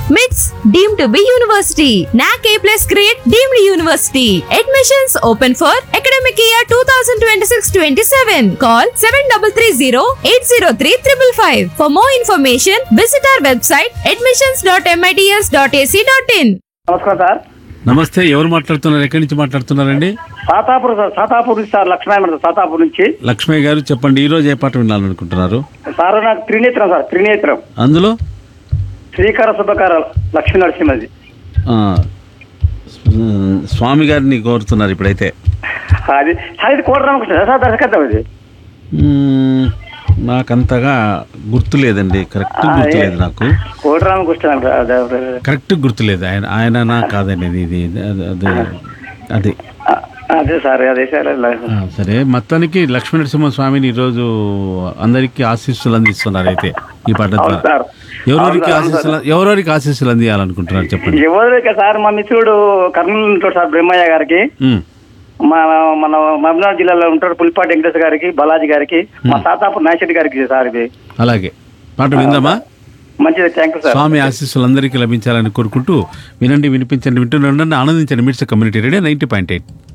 MITS deemed to be university. NAC A plus grade deemed university. Admissions open for academic year 2026-27. Call 7330-803-555. For more information, visit our website admissions.mits.ac.in. నమస్కారం sir నమస్తే ఎవరు మాట్లాడుతున్నారు ఎక్కడి నుంచి మాట్లాడుతున్నారండి Satapur sir Satapur నుంచి sir లక్ష్మణ సాతాపూర్ నుంచి లక్ష్మయ్య గారు చెప్పండి ఈ రోజు ఏ పాట వినాలనుకుంటున్నారు సార్ నాకు త్రినేత్రం సార్ త్రినేత్రం అందులో శ్రీకార శుభకార లక్ష్మీ నరసింహది ఆ, స్వామి గారిని కోరుతున్నారు ఇప్పుడైతే అది సార్ ఇది కోట రామకృష్ణ సార్ దర్శకత్వం ఇది మ్మ్, నాకంతగా గుర్తులేదండి కరెక్ట్ గుర్తులేదు నాకు కోట రామకృష్ణ అంటారు. అదే, కరెక్ట్ గుర్తులేదు ఆయన ఆయన నా కాదండి ఇది ఇది అది- అదే అదే ఆ, అదే సార్ అదే సార్ ఆ, సరే మొత్తానికి లక్ష్మీ నరసింహ స్వామిని ఈరోజు అందరికీ ఆశీస్సులు అందిస్తున్నారు అయితే ఈ పాట అవును ద్వారా సార్ ఎవరెవరికి అవును సార్, ఆశీస్సులు ఎవరెవరికి ఆశీస్సులు అందియాలనుకుంటున్నారు చెప్పండి ఎవరికి సార్ మా మిత్రుడు కర్నూలు ఉంటాడు సార్ బ్రహ్మయ్య గారికి మ్మ్. మన మన మహబూబ్నగర్ జిల్లాలో ఉంటాడు పులిపాటి వెంకటేశ్వర గారికి బాలాజీ గారికి మా సాతాపూర్ నాయశెట్టి గారికి సార్ ఇది అలాగే పాట విందామా మంచిది థ్యాంక్ యూ సార్ స్వామి ఆశీస్సులు అందరికీ లభించాలని కోరుకుంటూ వినండి వినిపించండి వింటూనే ఉండండి ఆనందించండి MITS community radio ninety point eight